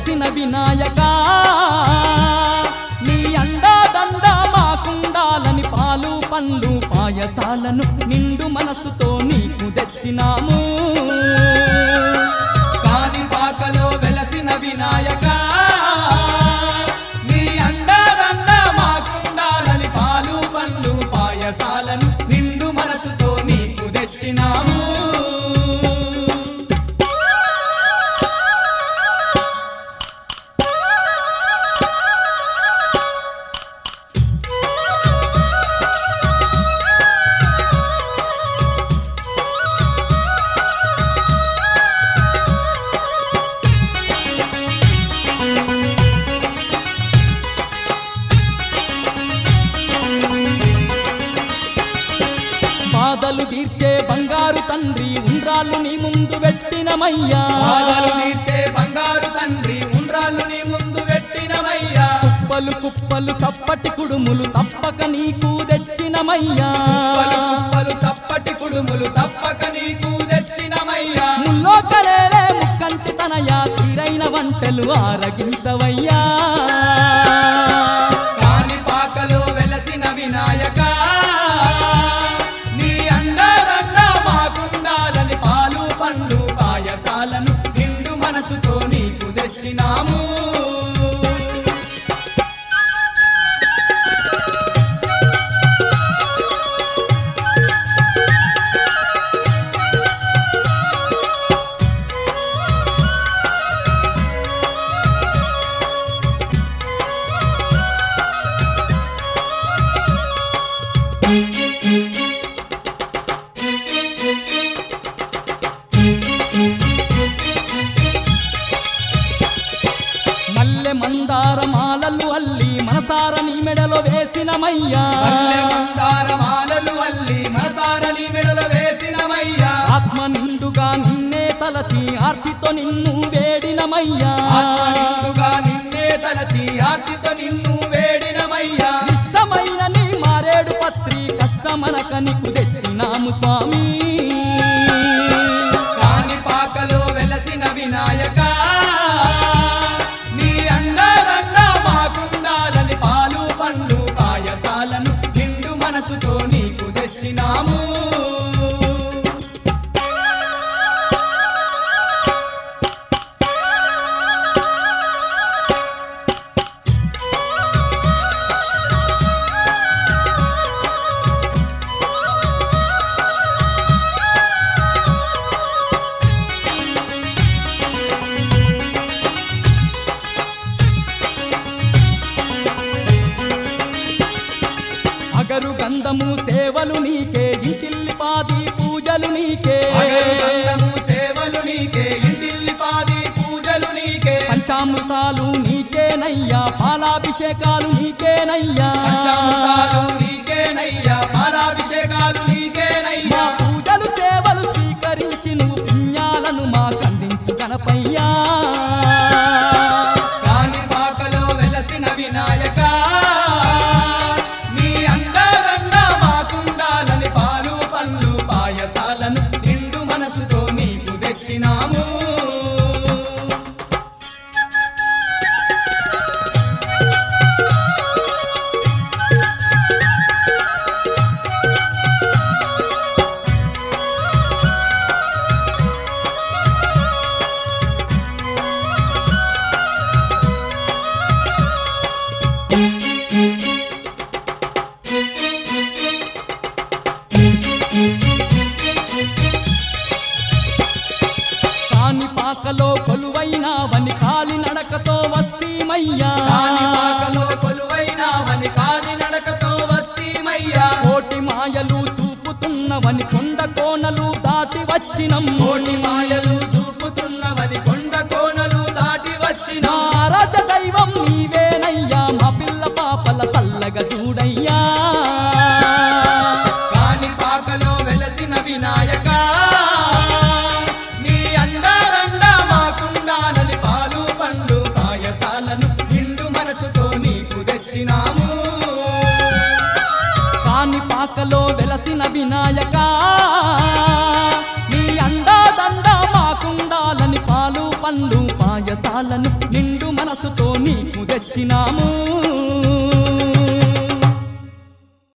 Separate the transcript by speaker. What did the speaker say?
Speaker 1: వెలసిన వినాయక నీ అండాదండ మాకుండాలని పాలు పండ్లు పాయసాలను నిండు మనసుతో నీకు తెచ్చినాము
Speaker 2: కాణిపాకలో వెలసిన వినాయక నీ అండదండ మాకుండాలని పాలు పండ్లు పాయసాలను నిండు మనసుతో నీకు తెచ్చినాము
Speaker 1: బాధలు తీర్చే బంగారు తండ్రి ఉండ్రాళ్ళు నీ ముందు పెట్టినమయ్యా
Speaker 2: బాధలు తీర్చే బంగారు తండ్రి ఉండ్రాళ్ళు నీ ముందు పెట్టినమయ్యా
Speaker 1: కుప్పలు కుప్పలు సప్పటి కుడుములు తప్పక నీకు తెచ్చినమయ్యా
Speaker 2: కుప్పలు కుప్పలు సప్పటి కుడుములు తప్పక నీకు తెచ్చినమయ్యా
Speaker 1: ముల్లో కలేలే ముక్కంటి తనయా తీరైన వంటలు ఆరగించవయ్యా
Speaker 2: కాణిపాకలో వెలసిన వినాయక నీ అండదండ మాకుండాలని పాలు పండ్లు పాయసాలను నిండు మనసుతో నీకు తెచ్చినాము
Speaker 1: మల్లె మందార మాలలు అల్లి మనసార నీ మెడలో వేసినమయ్యా
Speaker 2: మల్లె మందార మాలలు అల్లి మనసారని మెడల వేసినమయ్యా
Speaker 1: ఆత్మ నిండుగా నిన్నే తలచి ఆర్తితో నిన్ను వేడినమయ్యా
Speaker 2: ఆత్మ నిండుగా నిన్నే తలచి ఆర్తితో నిన్ను వేడినమయ్యా
Speaker 1: ఇష్టమైన నీ మారేడు పత్రి కష్టమనక నీకు తెచ్చినాము స్వామి
Speaker 2: కాణిపాకలో వెలసిన వినాయక నీ అండదండ మాకుండాలని పాలు పండ్లు పాయసాలను నిండు మనసుతో నీకు తెచ్చినాము
Speaker 1: అగరు గంధము సేవలు నీకే ఇంటిల్లి పాది పూజలు నీకే
Speaker 2: అగరు గంధము సేవలు నీకే ఇంటిల్లిపాది పూజలు నీకే
Speaker 1: పంచామృతాలు నీకేనయ్యా పాలాభిషేకాలు నీకేనయ్యా
Speaker 2: పంచామృతాలు నీకేనయ్యా పాలాభిషేకాలు నీకేనయ్యా
Speaker 1: మా పూజలు సేవలు స్వీకరించి నువ్వు పుణ్యాలను మాకందించు గణపయ్యా
Speaker 2: కాణిపాకలో వెలసిన వినాయక నీ అండదండ మాకుండాలని పాలు పండ్లు పాయసాలను నిండు మనసుతో నీకు తెచ్చినాము
Speaker 1: కాని పాకలో కొలువైనావని కాలి నడకతో వస్తీమయ్యా
Speaker 2: కాణిపాకలో కొలువైనావని కాలినడకతో వస్తీమయ్యా
Speaker 1: కోటి మాయలు చూపుతున్నవని కొండ కోనలు దాటి వచ్చినం
Speaker 2: కోటి మాయలు చూపుతున్నవని కొండ కోనలు దాటి వచ్చిన
Speaker 1: నారజ దైవం నీవేనయ్యా మా పిల్ల పాపల చల్లగా చూడయ్యా
Speaker 2: కాణిపాకలో వెలసిన వినాయక నీ అండదండ మాకుండాలని పాలు పండ్లు పాయసాలను నిండు మనసుతో నీకు తెచ్చినాము
Speaker 1: కాని పాకలో వెలసిన వినాయక నీ అండా దండ మాకుండాలని పాలు తెచ్చినాము